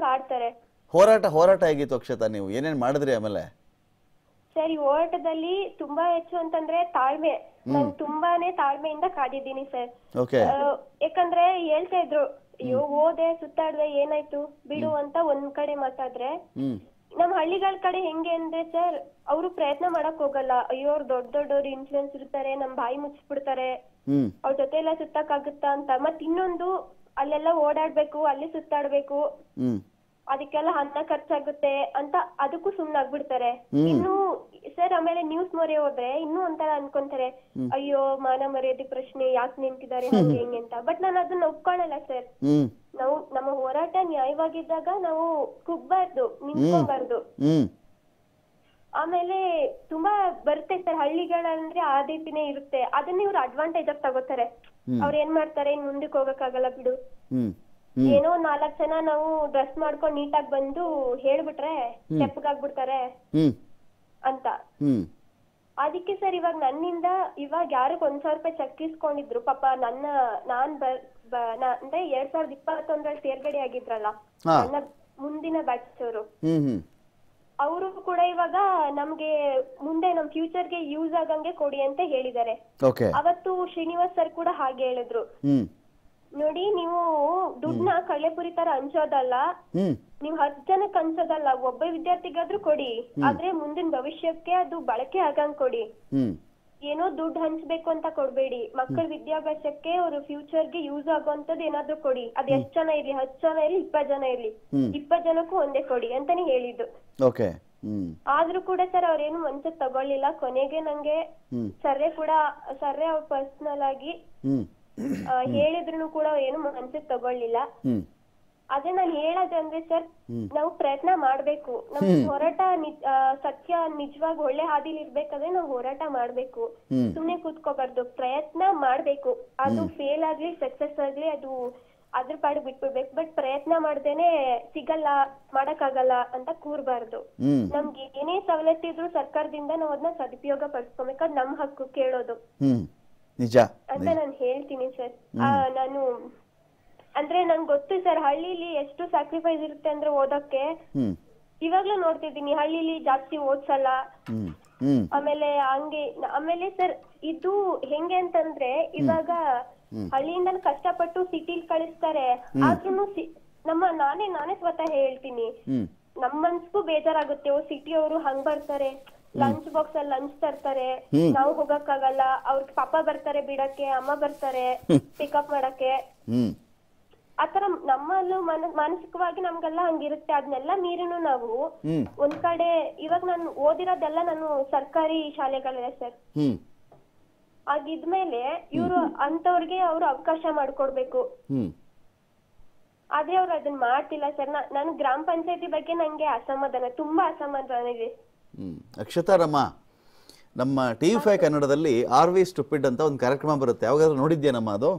ಆಡ್ತಾರೆ ಹೋರಾಟ ಹೋರಾಟ ಹೇಗಿತ್ತು ಅಕ್ಷತಾ ನೀವು ಏನೇನ್ ಮಾಡಿದ್ರಿ ಆಮೇಲೆ ಸರ್ ಈ ಹೋರಾಟದಲ್ಲಿ ತುಂಬಾ ಹೆಚ್ಚು ಅಂತಂದ್ರೆ ತಾಳ್ಮೆ ನಾನು ತುಂಬಾನೇ ತಾಳ್ಮೆಯಿಂದ ಕಾದಿದ್ದೀನಿ ಸರ್ ಓಕೆ ಆ, ಯಾಕಂದ್ರೆ ಹೇಳ್ತಾ ಇದ್ರು ಅಯ್ಯೋ ಓದೆ ಸುತ್ತಾಡ್ದೆ ಏನಾಯ್ತು ಬಿಡು ಅಂತ ಒಂದ್ ಕಡೆ ಮಾತಾದ್ರೆ ಹ್ಮ್ ನಮ್ ಹಳ್ಳಿಗಳ ಕಡೆ ಹೆಂಗೆ ಅಂದ್ರೆ ಸರ್ ಅವರು ಪ್ರಯತ್ನ ಮಾಡಕ್ ಹೋಗಲ್ಲ ಅಯ್ಯೋ ಅವ್ರು ದೊಡ್ಡ ದೊಡ್ಡವ್ರು ಇನ್ಫ್ಲೂಯೆನ್ಸ್ ಇರ್ತಾರೆ ನಮ್ ಬಾಯಿ ಮುಚ್ಚಿಬಿಡ್ತಾರೆ ಹ್ಮ್ ಅವ್ರ ಜೊತೆ ಎಲ್ಲ ಸುತ್ತಕ್ಕಾಗುತ್ತಾ ಅಂತ ಮತ್ ಇನ್ನೊಂದು ಅಲ್ಲೆಲ್ಲ ಓಡಾಡ್ಬೇಕು ಅಲ್ಲಿ ಸುತ್ತಾಡ್ಬೇಕು ಹ್ಮ್ ಅದಕ್ಕೆಲ್ಲ ಹಣ ಖರ್ಚಾಗುತ್ತೆ ಅಂತ ಅದಕ್ಕೂ ಸುಮ್ನಾಗ್ಬಿಡ್ತಾರೆ ಹ್ಮ್. ಇನ್ನು ಸರ್ ಆಮೇಲೆ ನ್ಯೂಸ್ ಮೊರೆ ಹೋದ್ರೆ ಇನ್ನೂ ಒಂಥರ ಅನ್ಕೊಂತಾರೆ ಅಯ್ಯೋ ಮಾನ ಮರ್ಯಾದೆ ಪ್ರಶ್ನೆ ಯಾಕೆ ನಿಂತಿದ್ದಾರೆ ಹಂಗೆ ಹಿಂಗೆ ಅಂತ ಬಟ್ ನಾನು ಅದನ್ನ ಒಪ್ಕೊಳ್ಳಲ್ಲ ಸರ್ ಹ್ಮ್ ನಾವು ನಮ್ಮ ಹೋರಾಟ ನ್ಯಾಯವಾಗಿದ್ದಾಗ ನಾವು ಕುಗ್ಬಾರ್ದು ನಿಂತ್ಕೋಬಾರ್ದು ಹ್ಮ್ ಆಮೇಲೆ ತುಂಬಾ ಬರುತ್ತೆ ಸರ್ ಹಳ್ಳಿಗಳಂದ್ರೆ ಆ ರೀತಿನೇ ಇರುತ್ತೆ ಅದನ್ನ ಇವ್ರು ಅಡ್ವಾಂಟೇಜ್ ಆಗಿ ತಗೋತಾರೆ ಅವ್ರ ಏನ್ ಮಾಡ್ತಾರೆ ಇನ್ ಮುಂದಕ್ಕೆ ಹೋಗಕ್ಕಾಗಲ್ಲ ಬಿಡು ಹ್ಮ್ ಹ್ಮ್ ಏನೋ ನಾಲ್ಕ್ ಜನ ನಾವು ಡ್ರೆಸ್ ಮಾಡ್ಕೊಂಡ್ ನೀಟಾಗಿ ಬಂದು ಹೇಳ್ಬಿಟ್ರೆ ತೆಪ್ಪಗಾಗ್ಬಿಡ್ತಾರೆ ಹ್ಮ್ ಅಂತ ಹ್ಮ್ ಅದಕ್ಕೆ ಸರ್ ಇವಾಗ ನನ್ನಿಂದ ಇವಾಗ ಯಾರಿಗ್ ಒಂದ್ ಸಾವಿರ ರೂಪಾಯಿ ಚೆಕ್ ಇಸ್ಕೊಂಡಿದ್ರು ಪಾಪ ನನ್ನ ನಾನ್ ಬರ್ ಬ- ನಾ- ಅಂದ್ರೆ ಎರಡ್ ಸಾವಿರದ ಇಪ್ಪತ್ತೊಂದರಲ್ಲಿ ತೇರ್ಗಡೆ ಆಗಿದ್ರಲ್ಲ ಹಾ. ನನ್ನ ಮುಂದಿನ ಬ್ಯಾಚ್ ಅವರು ಹ್ಮ್ ಹ್ಮ್ ಅವರು ಕೂಡ ಇವಾಗ ನಮ್ಗೆ ಮುಂದೆ ನಮ್ ಫ್ಯೂಚರ್ಗೆ ಯೂಸ್ ಆಗಂಗೆ ಕೊಡಿ ಅಂತ ಹೇಳಿದ್ದಾರೆ ಓಕೆ ಅವತ್ತು ಶ್ರೀನಿವಾಸ್ ಸರ್ ಕೂಡ ಹಾಗೆ ಹೇಳಿದ್ರು ಹ್ಮ್ ನೋಡಿ ನೀವು ದುಡ್ಡನ್ನ ಕಳ್ಳೆಪುರಿ ತರ ಹಂಚೋದಲ್ಲ ಹ್ಮ್ ನೀವ್ ಹತ್ ಜನಕ್ಕೆ ಹಂಚೋದಲ್ಲ ಒಬ್ಬ ವಿದ್ಯಾರ್ಥಿಗಾದ್ರೂ ಕೊಡಿ ಆದ್ರೆ ಮುಂದಿನ ಭವಿಷ್ಯಕ್ಕೆ ಅದು ಬಳಕೆ ಆಗಂಗ್ ಕೊಡಿ ಹ್ಮ್ ಏನೋ ದುಡ್ಡು ಹಂಚ್ಬೇಕು ಅಂತ ಕೊಡ್ಬೇಡಿ ಮಕ್ಕಳ ವಿದ್ಯಾಭ್ಯಾಸಕ್ಕೆ ಅವ್ರ ಫ್ಯೂಚರ್ಗೆ ಯೂಸ್ ಆಗುವಂತದ್ದು ಏನಾದ್ರೂ ಕೊಡಿ ಅದ್ ಎಷ್ಟ್ ಜನ ಇರ್ಲಿ ಹತ್ತು ಜನ ಇರ್ಲಿ ಇಪ್ಪತ್ ಜನ ಇರ್ಲಿ ಹ್ಮ್. ಇಪ್ಪತ್ ಜನಕ್ಕೂ ಒಂದೇ ಕೊಡಿ ಅಂತಾನೆ ಹೇಳಿದ್ದು ಓಕೆ ಹ್ಮ್ ಆದ್ರೂ ಕೂಡ ಸರ್ ಅವ್ರೇನು ಮನ್ಸಕ್ ತಗೊಳ್ಳಿಲ್ಲ ಕೊನೆಗೆ ನಂಗೆ ಹ್ಮ್. ಸರ್ರೆ ಕೂಡ ಸರ್ರೆ ಅವ್ರ ಪರ್ಸನಲ್ ಆಗಿ ಹ್ಮ್ ಆ, ಹೇಳಿದ್ರು ಕೂಡ ಏನು ಮನ್ಸಕ್ ತಗೊಳ್ಳಿಲ್ಲ ಹ್ಮ್ ಅದೇ ನಾನು ಹೇಳೋದಂದ್ರೆ ಸರ್ ಹ್ಮ್. ನಾವು ಪ್ರಯತ್ನ ಮಾಡ್ಬೇಕು ನಮ್ ಹೋರಾಟ ನಿ- ಆ, ಸತ್ಯ ನಿಜವಾಗಿ ಒಳ್ಳೆ ಹಾದಿಲಿ ಇರ್ಬೇಕಾದ್ರೆ ನಾವು ಹೋರಾಟ ಮಾಡ್ಬೇಕು ಹ್ಮ್. ಸುಮ್ನೆ ಕೂತ್ಕೋಬಾರ್ದು ಪ್ರಯತ್ನ ಮಾಡ್ಬೇಕು ಅದು ಫೇಲ್ ಆಗ್ಲಿ ಸಕ್ಸಸ್ ಆಗ್ಲಿ ಅದು ಅದ್ರ ಪಾಡಿಗೆ ಬಿಟ್ಬಿಡ್ಬೇಕು ಬಟ್ ಪ್ರಯತ್ನ ಮಾಡ್ದೇನೆ ಸಿಗಲ್ಲ ಮಾಡಕ್ಕಾಗಲ್ಲ ಅಂತ ಕೂರ್ಬಾರ್ದು ಹ್ಮ್ ನಮ್ಗೆ ಏನೇ ಸವಲತ್ತಿದ್ರು ಸರ್ಕಾರದಿಂದ ನಾವು ಅದನ್ನ ಸದುಪಯೋಗ ಪಡಿಸ್ಕೊಬೇಕು ಅದ್ ನಮ್ ಹಕ್ಕು ಕೇಳೋದು ಹ್ಮ್ ನಿಜ ಅಂತ ನಾನು ಹೇಳ್ತೀನಿ ಸರ್ ನಾನು ಅಂದ್ರೆ ನಂಗೆ ಗೊತ್ತು ಸರ್ ಹಳ್ಳಿಲಿ ಎಷ್ಟು ಸ್ಯಾಕ್ರಿಫೈಸ್ ಇರುತ್ತೆ ಅಂದ್ರೆ ಓದಕ್ಕೆ ಹ್ಮ್ ಇವಾಗ್ಲೂ ನೋಡ್ತಿದ್ದೀನಿ ಹಳ್ಳಿಲಿ ಜಾಸ್ತಿ ಓದ್ಸಲ್ಲ ಹ್ಮ್ ಹ್ಮ್ ಆಮೇಲೆ ಹಂಗೆ ಆಮೇಲೆ ಸರ್ ಇದು ಹೆಂಗೆ ಅಂತಂದ್ರೆ ಇವಾಗ ಹಳ್ಳಿಯಿಂದ ಕಷ್ಟಪಟ್ಟು ಸಿಟಿಲ್ ಕಳಿಸ್ತಾರೆ ಆದ್ರೂ ನಮ್ಮ ನಾನೇ ನಾನೇ ಸ್ವತಃ ಹೇಳ್ತೀನಿ ಹ್ಮ್ ನಮ್ ಮನ್ಸ್ಗೂ ಬೇಜಾರಾಗುತ್ತೆ ಓ ಸಿಟಿ ಅವರು ಹಂಗ್ ಬರ್ತಾರೆ ಲಂಚ್ ಬಾಕ್ಸ್ ಅಲ್ಲಿ ಲಂಚ್ ತರ್ತಾರೆ ಹ್ಮ್. ನಾವು ಹೋಗಕ್ಕಾಗಲ್ಲ ಅವ್ರ ಪಾಪ ಬರ್ತಾರೆ ಬಿಡಕ್ಕೆ ಅಮ್ಮ ಬರ್ತಾರೆ ಪಿಕಪ್ ಮಾಡಕ್ಕೆ ಹ್ಮ್ ಆತರ ನಮ್ಮಲ್ಲೂ ಮನ ಮಾನಸಿಕವಾಗಿ ನಮ್ಗೆಲ್ಲ ಹಂಗಿರುತ್ತೆ ಅದನ್ನೆಲ್ಲ ಮೀರಿನು ನಾವು ಹ್ಮ್ ಒಂದ್ ಕಡೆ ಇವಾಗ ನಾನು ಓದಿರೋದೆಲ್ಲ ನಾನು ಸರ್ಕಾರಿ ಶಾಲೆಗಳೇ ಸರ್ ಹ್ಮ್ ಆಗಿದ್ಮೇಲೆ ಇವ್ರು ಅಂತವ್ರಿಗೆ ಅವ್ರು ಅವಕಾಶ ಮಾಡ್ಕೊಡ್ಬೇಕು ಹ್ಮ್ ಆದ್ರೆ ಅವ್ರು ಅದನ್ನ ಮಾಡ್ತಿಲ್ಲ ಸರ್ ನಾನು ಗ್ರಾಮ ಪಂಚಾಯತಿ ಬಗ್ಗೆ ನಂಗೆ ಅಸಮಾಧಾನ ತುಂಬಾ ಅಸಮಾಧಾನ ಇದೆ ಹ್ಮ್ ಅಕ್ಷತಾರಮ್ಮ ನಮ್ಮ ಟಿ ವಿ ಫೈ ಕನ್ನಡದಲ್ಲಿ ಆರ್ ವಿ ಸ್ಟುಪಿಡ್ ಅಂತ ಒಂದು ಕಾರ್ಯಕ್ರಮ ಬರುತ್ತೆ ಯಾವಾಗಾದ್ರೂ ನೋಡಿದ್ಯೇನಮ್ಮ ಅದು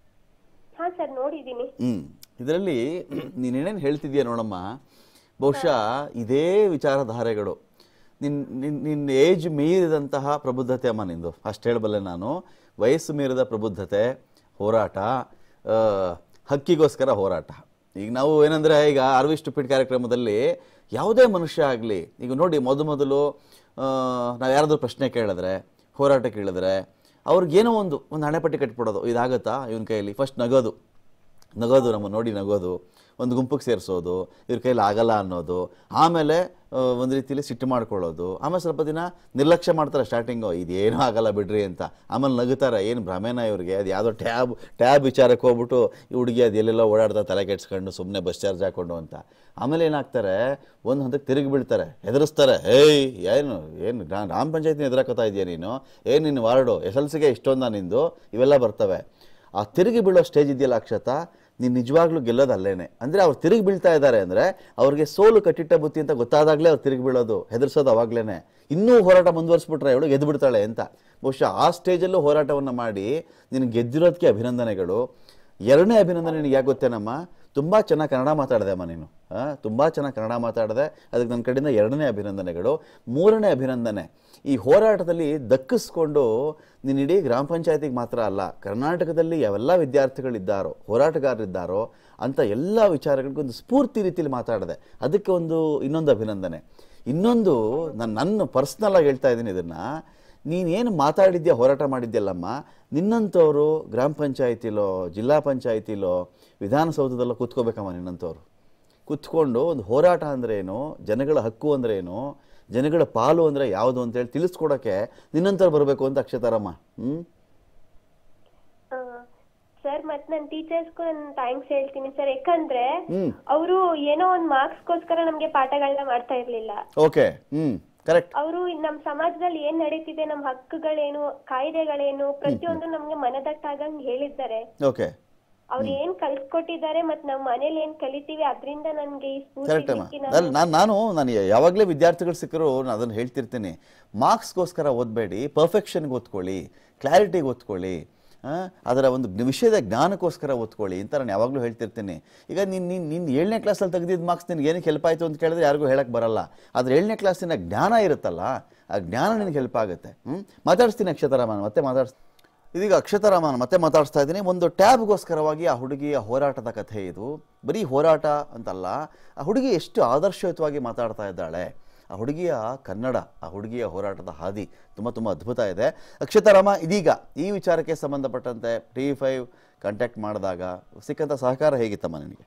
ಹಾ ಸರ್ ನೋಡಿದೀನಿ ಹ್ಮ್ ಇದರಲ್ಲಿ ನೀನೇನೇನು ಹೇಳ್ತಿದ್ಯಾ ನೋಡಮ್ಮ ಬಹುಶಃ ಇದೇ ವಿಚಾರಧಾರೆಗಳು ನಿನ್ ನಿನ್ ನಿನ್ನ ಏಜ್ ಮೀರಿದಂತಹ ಪ್ರಬುದ್ಧತೆ ಅಮ್ಮ ನಿಂದು ಅಷ್ಟು ಹೇಳಬಲ್ಲೆ ನಾನು ವಯಸ್ಸು ಮೀರಿದ ಪ್ರಬುದ್ಧತೆ ಹೋರಾಟ ಆ, ಹಕ್ಕಿಗೋಸ್ಕರ ಹೋರಾಟ ಈಗ ನಾವು ಏನಂದ್ರೆ ಈಗ ಆರ್ ವಿ ಸ್ಟುಪಿಡ್ ಕಾರ್ಯಕ್ರಮದಲ್ಲಿ ಯಾವುದೇ ಮನುಷ್ಯ ಆಗಲಿ ಈಗ ನೋಡಿ ಮೊದಲು ಮೊದಲು ನಾವು ಯಾರಾದರೂ ಪ್ರಶ್ನೆ ಕೇಳಿದ್ರೆ ಹೋರಾಟ ಕೇಳಿದ್ರೆ ಅವ್ರಿಗೇನೋ ಒಂದು ಒಂದು ಹಣೆಪಟ್ಟಿ ಕಟ್ಬಿಡೋದು ಇದಾಗತ್ತಾ ಇವನ ಕೈಯಲ್ಲಿ ಫಸ್ಟ್ ನಗೋದು ನಗೋದು ನಮ್ಮ ನೋಡಿ ನಗೋದು ಒಂದು ಗುಂಪಿಗೆ ಸೇರಿಸೋದು ಇವ್ರ ಕೈಲಿ ಆಗಲ್ಲ ಅನ್ನೋದು ಆಮೇಲೆ ಆ, ಒಂದು ರೀತಿಯಲ್ಲಿ ಸಿಟ್ಟು ಮಾಡ್ಕೊಳ್ಳೋದು ಆಮೇಲೆ ಸ್ವಲ್ಪ ದಿನ ನಿರ್ಲಕ್ಷ್ಯ ಮಾಡ್ತಾರೆ ಸ್ಟಾರ್ಟಿಂಗು ಇದೇನೂ ಆಗಲ್ಲ ಬಿಡ್ರಿ ಅಂತ ಆಮೇಲೆ ನಗುತ್ತಾರೆ ಏನು ಭ್ರಮೇನ ಇವ್ರಿಗೆ ಅದು ಯಾವುದೋ ಟ್ಯಾಬ್ ಟ್ಯಾಬ್ ವಿಚಾರಕ್ಕೆ ಹೋಗ್ಬಿಟ್ಟು ಈ ಹುಡುಗಿ ಅದು ಎಲ್ಲೆಲ್ಲ ಓಡಾಡ್ತಾ ತಲೆ ಕೆಡ್ಸ್ಕೊಂಡು ಸುಮ್ಮನೆ ಬಸ್ ಚಾರ್ಜ್ ಹಾಕೊಂಡು ಅಂತ ಆಮೇಲೆ ಏನಾಗ್ತಾರೆ ಒಂದು ಹಂತಕ್ಕೆ ತಿರುಗಿ ಬೀಳ್ತಾರೆ ಹೆದರಿಸ್ತಾರೆ ಏಯ್ ಏನು ಏನು ಗ್ರಾ- ಗ್ರಾಮ ಪಂಚಾಯತ್ನ ಎದುರಾಕೋತಾ ಇದೆಯಾ ನೀನು ಏನು ನಿನ್ನ ವಾರ್ಡು ಎಸ್ ಎಲ್ ಸಿಗೆ ಇಷ್ಟೊಂದ ನಿಂದು ಇವೆಲ್ಲ ಬರ್ತವೆ ಆ ತಿರುಗಿ ಬೀಳೋ ಸ್ಟೇಜ್ ಇದೆಯಲ್ಲ ಅಕ್ಷತ ನೀನು ನಿಜವಾಗ್ಲೂ ಗೆಲ್ಲೋದು ಅಲ್ಲೇನೆ ಅಂದರೆ ಅವ್ರು ತಿರುಗಿ ಬೀಳ್ತಾ ಇದ್ದಾರೆ ಅಂದರೆ ಅವ್ರಿಗೆ ಸೋಲು ಕಟ್ಟಿಟ್ಟ ಬುತ್ತಿ ಅಂತ ಗೊತ್ತಾದಾಗಲೇ ಅವ್ರು ತಿರುಗಿ ಬೀಳೋದು ಹೆದರ್ಸೋದು ಅವಾಗ್ಲೇ ಇನ್ನೂ ಹೋರಾಟ ಮುಂದುವರಿಸ್ಬಿಟ್ರೆ ಇವಳು ಗೆದ್ದು ಬಿಡ್ತಾಳೆ ಅಂತ ಬಹುಶಃ ಆ ಸ್ಟೇಜಲ್ಲೂ ಹೋರಾಟವನ್ನು ಮಾಡಿ ನಿನಗೆ ಗೆದ್ದಿರೋದಕ್ಕೆ ಅಭಿನಂದನೆಗಳು ಎರಡನೇ ಅಭಿನಂದನೆ ನಿನಗೆ ಯಾಕೆ ಗೊತ್ತೇನಮ್ಮ ತುಂಬ ಚೆನ್ನಾಗಿ ಕನ್ನಡ ಮಾತಾಡಿದೆ ಅಮ್ಮ ನೀನು ಆ, ತುಂಬ ಚೆನ್ನಾಗಿ ಕನ್ನಡ ಮಾತಾಡಿದೆ ಅದಕ್ಕೆ ನನ್ನ ಕಡೆಯಿಂದ ಎರಡನೇ ಅಭಿನಂದನೆಗಳು ಮೂರನೇ ಅಭಿನಂದನೆ ಈ ಹೋರಾಟದಲ್ಲಿ ದಕ್ಕಿಸ್ಕೊಂಡು ನೀನು ಇಡೀ ಗ್ರಾಮ ಪಂಚಾಯತಿಗೆ ಮಾತ್ರ ಅಲ್ಲ ಕರ್ನಾಟಕದಲ್ಲಿ ಯಾವೆಲ್ಲ ವಿದ್ಯಾರ್ಥಿಗಳಿದ್ದಾರೋ ಹೋರಾಟಗಾರರಿದ್ದಾರೋ ಅಂತ ಎಲ್ಲ ವಿಚಾರಗಳಿಗೂ ಒಂದು ಸ್ಫೂರ್ತಿ ರೀತಿಯಲ್ಲಿ ಮಾತಾಡಿದೆ ಅದಕ್ಕೆ ಒಂದು ಇನ್ನೊಂದು ಅಭಿನಂದನೆ ಇನ್ನೊಂದು ನಾನು ನನ್ನ ಪರ್ಸ್ನಲ್ ಆಗಿ ಹೇಳ್ತಾ ಇದ್ದೀನಿ ಇದನ್ನು ನೀನೇನು ಮಾತಾಡಿದ್ಯಾ ಹೋರಾಟ ಮಾಡಿದ್ಯಲ್ಲಮ್ಮ ನಿನ್ನಂಥವ್ರು ಗ್ರಾಮ ಪಂಚಾಯತಿಲೋ ಜಿಲ್ಲಾ ಪಂಚಾಯತಿಲೋ ವಿಧಾನಸೌಧದಲ್ಲೋ ಕೂತ್ಕೋಬೇಕಮ್ಮ ನಿನ್ನಂಥವ್ರು ಕೂತ್ಕೊಂಡು ಒಂದು ಹೋರಾಟ ಅಂದ್ರೆ ಏನು ಜನಗಳ ಹಕ್ಕು ಅಂದ್ರೆ ಏನು ಜನಗಳ ಪಾಲು ಅಂದರೆ ಯಾವುದು ಅಂತೇಳಿ ತಿಳಿಸ್ಕೊಡೋಕ್ಕೆ ನಿನ್ನಂಥವ್ರು ಬರಬೇಕು ಅಂತ ಅಕ್ಷತಾರಮ್ಮ ಹ್ಞೂ ಸರ್ ಮತ್ ನನ್ ಟೀಚರ್ಸ್ಗೂ ನಾನು ಥ್ಯಾಂಕ್ಸ್ ಹೇಳ್ತೀನಿ ಸರ್ ಯಾಕಂದ್ರೆ ಹ್ಮ್. ಅವರು ಏನೋ ಒಂದ್ ಮಾರ್ಕ್ಸ್ಗೋಸ್ಕರ ನಮ್ಗೆ ಪಾಠಗಳನ್ನ ಮಾಡ್ತಾ ಇರ್ಲಿಲ್ಲ ಓಕೆ ಹ್ಞೂ ಕರೆಕ್ಟ್ ಅವರು ನಮ್ ಸಮಾಜದಲ್ಲಿ ಏನ್ ನಡೀತಿದೆ ನಮ್ ಹಕ್ಕುಗಳೇನು ಕಾಯ್ದೆಗಳೇನು ಪ್ರತಿಯೊಂದು ನಮ್ಗೆ ಮನದಟ್ಟಾಗಂಗ್ ಹೇಳಿದ್ದಾರೆ ಓಕೆ ಅವ್ರು ಏನ್ ಕಲ್ಸ್ಕೊಟ್ಟಿದ್ದಾರೆ ಮತ್ ನಾವ್ ಮನೇಲಿ ಏನ್ ಕಲಿತೀವಿ ಅದ್ರಿಂದ ನನ್ಗೆ ಈ ಸ್ಫೂರ್ತಿ ಕರೆಕ್ಟ್ ಅಮ್ಮ ಸಿಕ್ಕಿ ಅಲ್ಲ ನಾನು ನಾನು ನಾನು ಯಾವಾಗಲೇ ವಿದ್ಯಾರ್ಥಿಗಳು ಸಿಕ್ಕರು ನಾನು ಅದನ್ನು ಹೇಳ್ತಿರ್ತೀನಿ ಮಾರ್ಕ್ಸ್ಗೋಸ್ಕರ ಓದಬೇಡಿ ಪರ್ಫೆಕ್ಷನ್ಗೆ ಓದ್ಕೊಳ್ಳಿ ಕ್ಲಾರಿಟಿಗೆ ಓದ್ಕೊಳ್ಳಿ ಆ, ಅದರ ಒಂದು ವಿಷಯದ ಜ್ಞಾನಕ್ಕೋಸ್ಕರ ಓದ್ಕೊಳ್ಳಿ ಅಂತ ನಾನು ಯಾವಾಗಲೂ ಹೇಳ್ತಿರ್ತೀನಿ ಈಗ ನೀನು ನೀನು ನೀನು ಏಳನೇ ಕ್ಲಾಸಲ್ಲಿ ತೆಗೆದಿದ್ದ ಮಾರ್ಕ್ಸ್ ನಿನ್ಗೆ ಏನಕ್ಕೆ ಹೆಲ್ಪ್ ಆಯಿತು ಅಂತ ಕೇಳಿದ್ರೆ ಯಾರಿಗೂ ಹೇಳಕ್ಕೆ ಬರಲ್ಲ ಆದರೆ ಏಳನೇ ಕ್ಲಾಸಿನ ಜ್ಞಾನ ಇರುತ್ತಲ್ಲ ಆ ಜ್ಞಾನ ನಿನಗೆ ಹೆಲ್ಪ್ ಆಗುತ್ತೆ ಹ್ಞೂ ಮಾತಾಡಿಸ್ತೀನಿ ಅಕ್ಷತರಾಮನ್ ಮತ್ತೆ ಮಾತಾಡ್ಸ್ ಇದೀಗ ಅಕ್ಷತರಾಮನ್ ಮತ್ತೆ ಮಾತಾಡಿಸ್ತಾ ಇದ್ದೀನಿ ಒಂದು ಟ್ಯಾಬ್ಗೋಸ್ಕರವಾಗಿ ಆ ಹುಡುಗಿಯ ಹೋರಾಟದ ಕಥೆ ಇದು ಬರೀ ಹೋರಾಟ ಅಂತಲ್ಲ ಆ ಹುಡುಗಿ ಎಷ್ಟು ಆದರ್ಶಯುತವಾಗಿ ಮಾತಾಡ್ತಾ ಇದ್ದಾಳೆ ಆ ಹುಡುಗಿಯ ಕನ್ನಡ ಆ ಹುಡುಗಿಯ ಹೋರಾಟದ ಹಾದಿ ತುಂಬ ತುಂಬ ಅದ್ಭುತ ಇದೆ ಅಕ್ಷತಾರಾಮ ಇದೀಗ ಈ ವಿಚಾರಕ್ಕೆ ಸಂಬಂಧಪಟ್ಟಂತೆ ಟಿ ವಿ ಫೈವ್ ಕಾಂಟ್ಯಾಕ್ಟ್ ಮಾಡಿದಾಗ ಸಿಕ್ಕಂಥ ಸಹಕಾರ ಹೇಗಿತ್ತಮ್ಮ ನಿನಗೆ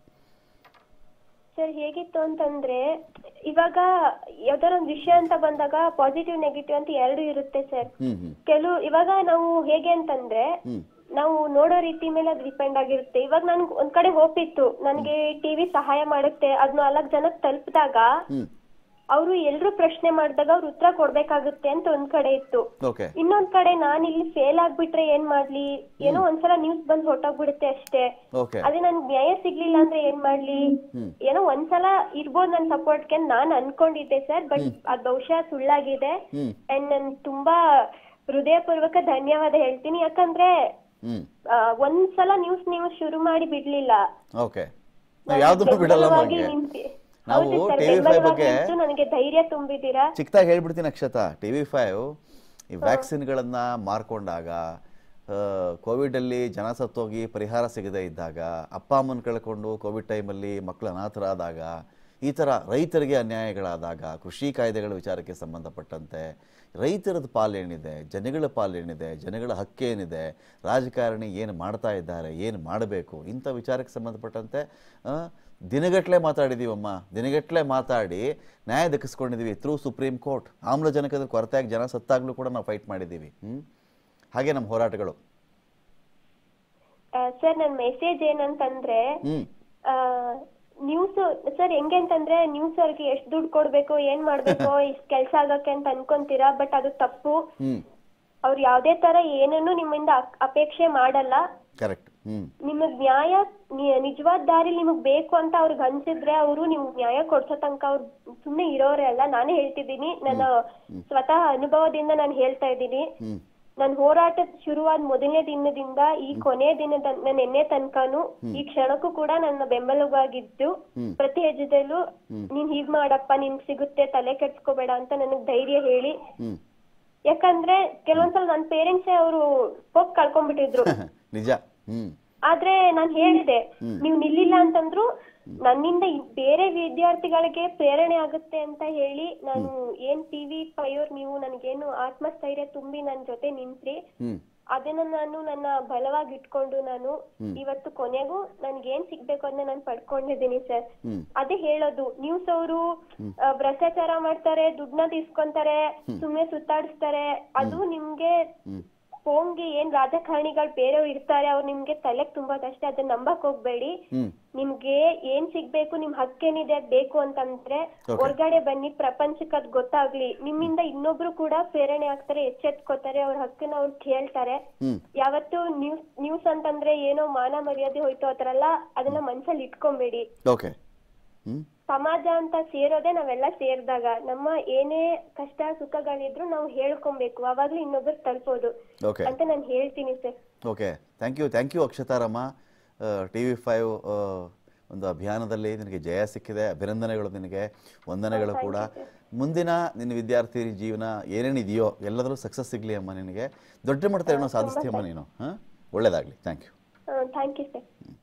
ಸರ್ ಹೇಗಿತ್ತು ಅಂತಂದ್ರೆ ಇವಾಗ ಯಾವ್ದಾರ ಒಂದ್ ವಿಷಯ ಅಂತ ಬಂದಾಗ ಪಾಸಿಟಿವ್ ನೆಗೆಟಿವ್ ಅಂತ ಎರಡು ಇರುತ್ತೆ ಸರ್ ಹ್ಞೂ ಹ್ಞೂ ಕೆಲವು ಇವಾಗ ನಾವು ಹೇಗೆ ಅಂತಂದ್ರೆ ಹ್ಞೂ ನಾವು ನೋಡೋ ರೀತಿ ಮೇಲೆ ಅದು ಡಿಪೆಂಡ್ ಆಗಿರುತ್ತೆ ಇವಾಗ ನನ್ಗೆ ಒಂದ್ ಕಡೆ ಹೋಪ್ ಇತ್ತು ನನಗೆ ಟಿವಿ ಸಹಾಯ ಮಾಡುತ್ತೆ ಅದ್ ನಾಲ್ಕು ಜನಕ್ಕೆ ತಲುಪಿದಾಗ ಹ್ಞೂ ಅವರು ಎಲ್ರು ಪ್ರಶ್ನೆ ಮಾಡಿದಾಗ ಅವ್ರು ಉತ್ತರ ಕೊಡ್ಬೇಕಾಗುತ್ತೆ ಅಂತ ಒಂದ್ ಕಡೆ ಇತ್ತು ಓಕೆ ಇನ್ನೊಂದ್ ಕಡೆ ನಾನ್ ಇಲ್ಲಿ ಫೇಲ್ ಆಗ್ಬಿಟ್ರೆ ಏನ್ ಮಾಡ್ಲಿ ಏನೋ ಒಂದ್ಸಲ ನ್ಯೂಸ್ ಬಂದ್ ಹೊಟ್ಟೋಗ್ಬಿಡುತ್ತೆ ಅಷ್ಟೇ ಓಕೆ ಅದೇ ನನ್ಗೆ ನ್ಯಾಯ ಸಿಗ್ಲಿಲ್ಲ ಅಂದ್ರೆ ಏನ್ ಮಾಡ್ಲಿ ಏನೋ ಒಂದ್ಸಲ ಇರ್ಬೋದು ನನ್ ಸಪೋರ್ಟ್ಗೆ ನಾನ್ ಅನ್ಕೊಂಡಿದ್ದೆ ಸರ್ ಬಟ್ ಅದ್ ಬಹುಶಃ ಸುಳ್ಳಾಗಿದೆ ಹ್ಞೂ ಅಂಡ್ ನನ್ ತುಂಬಾ ಹೃದಯಪೂರ್ವಕ ಧನ್ಯವಾದ ಹೇಳ್ತೀನಿ ಯಾಕಂದ್ರೆ ಹ್ಞೂ ಆ, ಒಂದ್ಸಲ ನ್ಯೂಸ್ ನೀವು ಶುರು ಮಾಡಿ ಬಿಡ್ಲಿಲ್ಲ ಓಕೆ ನಾವು ಯಾವುದನ್ನು ಬಿಡಲ್ಲ ಬೆಂಬಲವಾಗಿ ನಮಗೆ ನಿಂತಿ- ನಾವು ಹೌದು ಸರ್, ಟಿ ವಿ ಫೈವ್ ಬೆಂಬಲವಾಗಿ ಬಗ್ಗೆ ನಿಂತು ನನಗೆ ಧೈರ್ಯ ತುಂಬಿದ್ದೀರಾ ಚಿಕ್ಕದಾಗಿ ಹೇಳ್ಬಿಡ್ತೀನಿ ಅಕ್ಷತಾ ಟಿ ವಿ ಫೈವ್ ಈ ವ್ಯಾಕ್ಸಿನ್ಗಳನ್ನು ಮಾರ್ಕೊಂಡಾಗ ಕೋವಿಡಲ್ಲಿ ಜನ ಸತ್ತೋಗಿ ಪರಿಹಾರ ಸಿಗದೇ ಇದ್ದಾಗ ಅಪ್ಪ ಅಮ್ಮನ ಕಳ್ಕೊಂಡು ಕೋವಿಡ್ ಟೈಮಲ್ಲಿ ಮಕ್ಕಳು ಅನಾಥರಾದಾಗ ಈ ಥರ ರೈತರಿಗೆ ಅನ್ಯಾಯಗಳಾದಾಗ ಕೃಷಿ ಕಾಯ್ದೆಗಳ ವಿಚಾರಕ್ಕೆ ಸಂಬಂಧಪಟ್ಟಂತೆ ರೈತರದ ಪಾಲೇನಿದೆ ಜನಗಳ ಪಾಲೇನಿದೆ ಜನಗಳ ಹಕ್ಕೇನಿದೆ ರಾಜಕಾರಣಿ ಏನು ಮಾಡ್ತಾ ಇದ್ದಾರೆ ಏನು ಮಾಡಬೇಕು ಇಂಥ ವಿಚಾರಕ್ಕೆ ಸಂಬಂಧಪಟ್ಟಂತೆ ಆ, ದಿನಗಟ್ಟಲೆ ಮಾತಾಡಿದ್ದೀವಮ್ಮ ದಿನಗಟ್ಟಲೆ ಮಾತಾಡಿ ನ್ಯಾಯ ದಕ್ಕಿಸ್ಕೊಂಡಿದ್ದೀವಿ ಥ್ರೂ ಸುಪ್ರೀಂ ಕೋರ್ಟ್ ಆಮ್ಲಜನಕದ ಕೊರತೆಯಾಗಿ ಜನ ಸತ್ತಾಗಲೂ ಕೂಡ ನಾವು ಫೈಟ್ ಮಾಡಿದ್ದೀವಿ ಹ್ಞೂ ಹಾಗೆ ನಮ್ಮ ಹೋರಾಟಗಳು ಸರ್ ನನ್ ಮೆಸೇಜ್ ಏನಂತಂದ್ರೆ ಹ್ಞೂ ನ್ಯೂಸ್ ಸರ್ ಹೆಂಗೆ ಅಂತಂದ್ರೆ ನ್ಯೂಸ್ ಅವ್ರಿಗೆ ಎಷ್ಟ್ ದುಡ್ಡು ಕೊಡ್ಬೇಕು ಏನ್ ಮಾಡ್ಬೇಕು ಇಷ್ಟ್ ಕೆಲ್ಸ ಆಗಕ್ಕೆ ಅಂತ ಅನ್ಕೊಂತೀರಾ ಬಟ್ ಅದು ತಪ್ಪು ಹ್ಞೂ ಅವ್ರು ಯಾವ್ದೇ ತರ ಏನನ್ನು ನಿಮ್ಮಿಂದ ಅಕ್- ಅಪೇಕ್ಷೆ ಮಾಡಲ್ಲ ಕರೆಕ್ಟ್ ಹ್ಞೂ ನಿಮಗ್ ನ್ಯಾಯ ನಿ- ನಿಜವಾದ ದಾರಿ ನಿಮಗ್ ಬೇಕು ಅಂತ ಅವ್ರಿಗೆ ಅನ್ಸಿದ್ರೆ ಅವರು ನಿಮ್ಗ್ ನ್ಯಾಯ ಕೊಡ್ಸೋ ತನಕ ಅವ್ರು ಸುಮ್ನೆ ಇರೋರೇ ಅಲ್ಲ ನಾನೇ ಹೇಳ್ತಿದ್ದೀನಿ ನನ್ನ ಸ್ವತಃ ಅನುಭವದಿಂದ ನಾನು ಹೇಳ್ತಾ ಇದ್ದೀನಿ ಹ್ಞೂ ನನ್ ಹೋರಾಟ ಶುರುವಾದ ಮೊದಲನೇ ದಿನದಿಂದ ಈ ಕೊನೆಯ ದಿನದ ನನ್ನ ಎಣ್ಣೆ ತನಕನು ಈ ಕ್ಷಣಕ್ಕೂ ಕೂಡ ನನ್ನ ಬೆಂಬಲವಾಗಿದ್ದು ಹ್ಮ್. ಪ್ರತಿ ಹೆಜ್ಜೆದಲ್ಲೂ ನೀನ್ ಹೀಗ್ ಮಾಡಪ್ಪ ನಿನ್ ಸಿಗುತ್ತೆ ತಲೆ ಕೆಡ್ಸ್ಕೋಬೇಡ ಅಂತ ನನಗ್ ಧೈರ್ಯ ಹೇಳಿ ಹ್ಞೂ ಯಾಕಂದ್ರೆ ಕೆಲವೊಂದ್ಸಲ ನನ್ ಪೇರೆಂಟ್ಸೇ ಅವರು ಹೋಗ್ ಕಳ್ಕೊಂಡ್ಬಿಟ್ಟಿದ್ರು ನಿಜ ಹ್ಞೂ ಆದ್ರೆ ನಾನ್ ಹೇಳಿದೆ ನೀವ್ ನಿಲ್ಲಿಲ್ಲ ಅಂತಂದ್ರು ನನ್ನಿಂದ ಈ ಬೇರೆ ವಿದ್ಯಾರ್ಥಿಗಳಿಗೆ ಪ್ರೇರಣೆ ಆಗುತ್ತೆ ಅಂತ ಹೇಳಿ ನಾನು ಏನ್ ಟಿವಿ ಫೈವ್ ನೀವು ನನ್ಗೇನು ಆತ್ಮಸ್ಥೈರ್ಯ ತುಂಬಿ ನನ್ ಜೊತೆ ನಿಂತ್ರಿ ಹ್ಞೂ ಅದನ್ನ ನಾನು ನನ್ನ ಬಲವಾಗಿ ಇಟ್ಕೊಂಡು ನಾನು ಇವತ್ತು ಕೊನೆಗೂ ನನ್ಗೇನ್ ಸಿಗ್ಬೇಕು ಅದನ್ನ ನಾನು ಪಡ್ಕೊಂಡಿದ್ದೀನಿ ಸರ್ ಹ್ಞೂ ಅದೇ ಹೇಳೋದು ನ್ಯೂಸ್ ಅವರು ಭ್ರಷ್ಟಾಚಾರ ಮಾಡ್ತಾರೆ ದುಡ್ಡನ್ನ తీసుಕೊಂತಾರೆ ಸುಮ್ನೆ ಸುತ್ತಾಡಿಸ್ತಾರೆ ಅದು ನಿಮ್ಗೆ ಫೋನ್ಗೆ ಏನ್ ರಾಜಕಾರಣಿಗಳು ಬೇರೆಯವ್ರು ಇರ್ತಾರೆ ಅವ್ರು ನಿಮ್ಗೆ ತಲೆಗ್ ತುಂಬೋದಷ್ಟೇ ಅದನ್ನ ನಂಬಕ್ ಹೋಗ್ಬೇಡಿ ಹ್ಞೂ ನಿಮ್ಗೆ ಏನ್ ಸಿಗ್ಬೇಕು ನಿಮ್ ಹಕ್ಕೇನಿದೆ ಅದ್ ಬೇಕು ಅಂತಂದ್ರೆ ಹೊರ್ಗಡೆ ಬನ್ನಿ ಪ್ರಪಂಚಕ್ಕೆ ಅದ್ ಗೊತ್ತಾಗ್ಲಿ ನಿಮ್ಮಿಂದ ಇನ್ನೊಬ್ರು ಕೂಡ ಪ್ರೇರಣೆ ಆಗ್ತಾರೆ ಎಚ್ಚೆತ್ಕೋತಾರೆ ಅವ್ರ ಹಕ್ಕನ್ನ ಅವ್ರು ಕೇಳ್ತಾರೆ ಹ್ಞೂ ಯಾವತ್ತು ನ್ಯೂಸ್ ನ್ಯೂಸ್ ಅಂತಂದ್ರೆ ಏನೋ ಮಾನ ಮರ್ಯಾದೆ ಹೋಯ್ತು ಆತರ ಎಲ್ಲ ಅದನ್ನ ಮನ್ಸಲ್ಲಿ ಇಟ್ಕೊಂಬೇಡಿ ಓಕೆ ಹ್ಞೂ ಸಮಾಜ ಅಂತ ಸೇರೋದೇ ನಾವೆಲ್ಲ ಸೇರಿದಾಗ ನಮ್ಮ ಏನೇ ಕಷ್ಟ ಸುಖಗಳಿದ್ರು ನಾವು ಹೇಳ್ಕೊಬೇಕು ಅವಾಗ್ಲೂ ಇನ್ನೊಬ್ರು ತಲುಪೋದು ಓಕೆ ಅಂತ ನಾನು ಹೇಳ್ತೀನಿ sir okay thank you thank you ಅಕ್ಷತಾರಮ್ಮ ಟಿ ವಿ ಫೈವ್ ಒಂದು ಅಭಿಯಾನದಲ್ಲಿ ನಿನಗೆ ಜಯ ಸಿಕ್ಕಿದೆ ಅಭಿನಂದನೆಗಳು ನಿನಗೆ ವಂದನೆಗಳು ಕೂಡ ಮುಂದಿನ ನಿನ್ನ ವಿದ್ಯಾರ್ಥಿ ಜೀವನ ಏನೇನಿದೆಯೋ ಎಲ್ಲದರಲ್ಲೂ ಸಕ್ಸಸ್ ಸಿಗಲಿ ಅಮ್ಮ ನಿನಗೆ ದೊಡ್ಡ ಮಟ್ಟದ ಏನೋ ಸಾಧಿಸ್ತೀಯಮ್ಮ ನೀನು ಹಾಂ ಒಳ್ಳೇದಾಗಲಿ thank you thank you sir